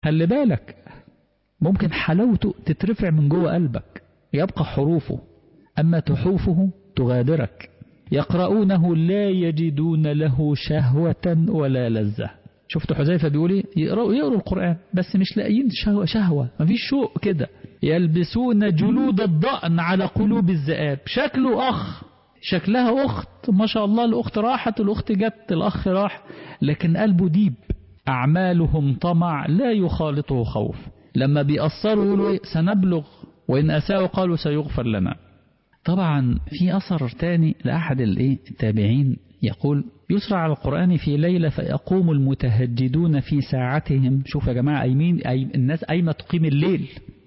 خلي بالك ممكن حلاوته تترفع من جوه قلبك يبقى حروفه أما تحوفه تغادرك يقرؤونه لا يجدون له شهوة ولا لذة شفت حذيفة بيقول ايه يقرأوا يقروا القرآن بس مش لاقيين شهوة, شهوة مفيش شوق كده يلبسون جلود الضأن على قلوب الذئاب شكله أخ شكلها أخت ما شاء الله الأخت راحت الأخت جت الأخ راح لكن قلبه ديب أعمالهم طمع لا يخالطه خوف لما بيأثروا يقولوا سنبلغ وإن أساءوا قالوا سيغفر لنا طبعا في أثر تاني لأحد التابعين يقول يسرع على القرآن في ليلة فيقوم المتهجدون في ساعتهم شوف يا جماعة أيمين أي الناس أيما تقيم الليل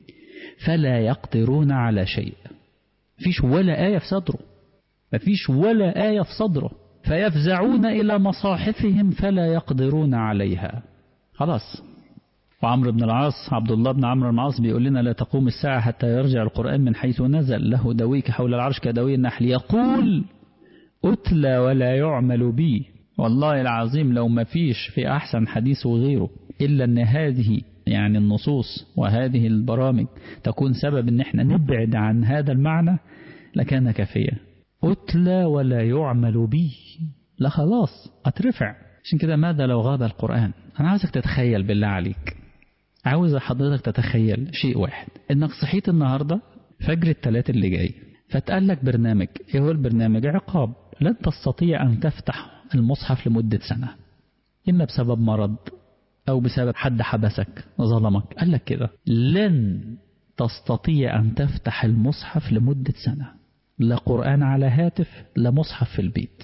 فلا يقدرون على شيء فيش ولا آية في صدره مفيش ولا آية في صدره فيفزعون إلى مصاحفهم فلا يقدرون عليها خلاص وعمرو بن العاص عبد الله بن عمرو بن العاص بيقول لنا لا تقوم الساعة حتى يرجع القرآن من حيث نزل له دويك حول العرش كدوي النحل يقول أتلى ولا يعمل بي والله العظيم لو ما فيش في أحسن حديث وغيره إلا أن هذه يعني النصوص وهذه البرامج تكون سبب أن احنا نبعد عن هذا المعنى لكان كافيا أتلى ولا يعمل بي لا خلاص أترفع عشان كده ماذا لو غاب القرآن أنا عاوزك تتخيل بالله عليك عاوز حضرتك تتخيل شيء واحد انك صحيت النهاردة فجر الثلاث اللي جاي فتقال لك برنامج ايه هو البرنامج عقاب لن تستطيع ان تفتح المصحف لمدة سنة اما بسبب مرض او بسبب حد حبسك ظلمك قال لك كده لن تستطيع ان تفتح المصحف لمدة سنة لا قرآن على هاتف لا مصحف في البيت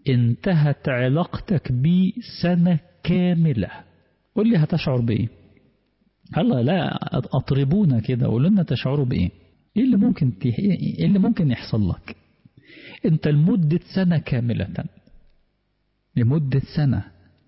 انتهت علاقتك بي سنة كاملة قول لي هتشعر بايه هلا لا أطربونا كده قولوا لنا تشعروا بإيه إيه اللي ممكن إيه اللي ممكن يحصل لك أنت لمدة سنة كاملة لمدة سنة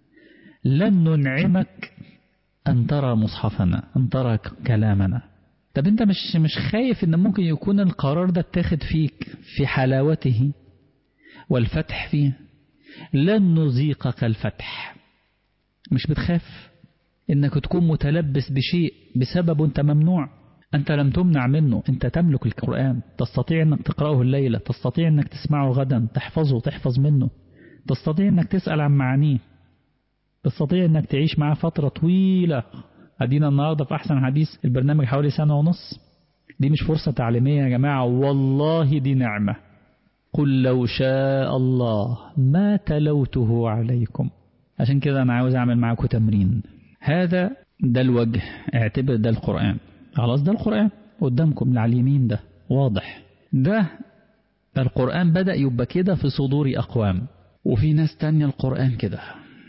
لن ننعمك أن ترى مصحفنا أن ترى كلامنا طب أنت مش مش خايف إن ممكن يكون القرار ده اتاخد فيك في حلاوته والفتح فيه لن نذيقك الفتح مش بتخاف انك تكون متلبس بشيء بسبب انت ممنوع انت لم تمنع منه انت تملك القرآن تستطيع انك تقرأه الليلة تستطيع انك تسمعه غدا تحفظه تحفظ منه تستطيع انك تسأل عن معانيه تستطيع انك تعيش معاه فترة طويلة ادينا النهاردة في احسن حديث البرنامج حوالي سنة ونص دي مش فرصة تعليمية يا جماعة والله دي نعمة قل لو شاء الله ما تلوته عليكم عشان كده انا عاوز اعمل معاكم تمرين هذا ده الوجه اعتبر ده القرآن خلاص ده القرآن قدامكم على اليمين ده واضح ده القرآن بدأ يبقى كده في صدور أقوام وفي ناس تانية القرآن كده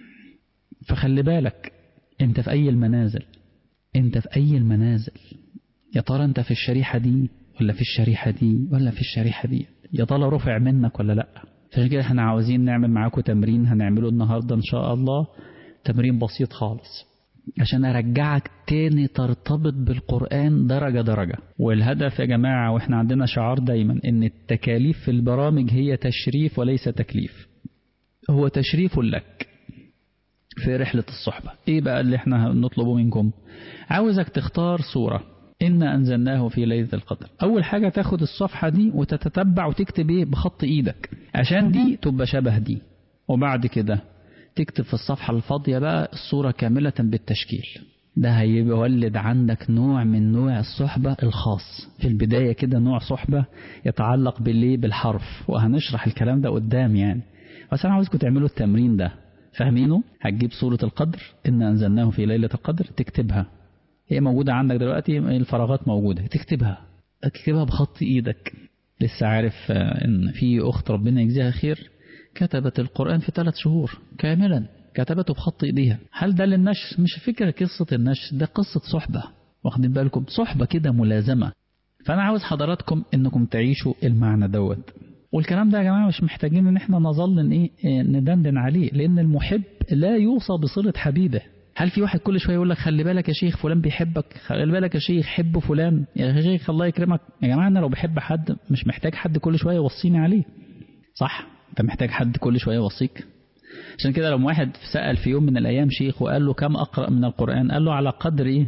فخلي بالك انت في أي المنازل انت في أي المنازل يا ترى انت في الشريحة دي ولا في الشريحة دي ولا في الشريحة دي يا ترى رفع منك ولا لا عشان كده احنا عاوزين نعمل معاكم تمرين هنعمله النهاردة ان شاء الله تمرين بسيط خالص عشان أرجعك تاني ترتبط بالقرآن درجة درجة والهدف يا جماعة وإحنا عندنا شعار دايما إن التكاليف في البرامج هي تشريف وليس تكليف هو تشريف لك في رحلة الصحبة إيه بقى اللي إحنا نطلبه منكم عاوزك تختار صورة إن أنزلناه في ليلة القدر أول حاجة تاخد الصفحة دي وتتتبع وتكتب إيه بخط إيدك عشان دي تبقى شبه دي وبعد كده تكتب في الصفحة الفاضية بقى الصورة كاملة بالتشكيل ده هيولد عندك نوع من نوع الصحبة الخاص في البداية كده نوع صحبة يتعلق بالليه بالحرف وهنشرح الكلام ده قدام يعني بس أنا عاوزكم تعملوا التمرين ده فاهمينه هتجيب صورة القدر إن أنزلناه في ليلة القدر تكتبها هي موجودة عندك دلوقتي الفراغات موجودة تكتبها تكتبها بخط إيدك لسه عارف إن في أخت ربنا يجزيها خير كتبت القرآن في ثلاث شهور كاملا كتبته بخط إيديها هل ده للنشر مش فكرة قصة النشر ده قصة صحبة واخدين بالكم صحبة كده ملازمة فأنا عاوز حضراتكم إنكم تعيشوا المعنى دوت والكلام ده يا جماعة مش محتاجين إن إحنا نظل إيه ندندن عليه لأن المحب لا يوصى بصلة حبيبه هل في واحد كل شوية يقول لك خلي بالك يا شيخ فلان بيحبك خلي بالك يا شيخ حب فلان يا شيخ الله يكرمك يا جماعة أنا لو بحب حد مش محتاج حد كل شوية يوصيني عليه صح انت محتاج حد كل شوية يوصيك عشان كده لما واحد سأل في يوم من الأيام شيخ وقال له كم أقرأ من القرآن قال له على قدر إيه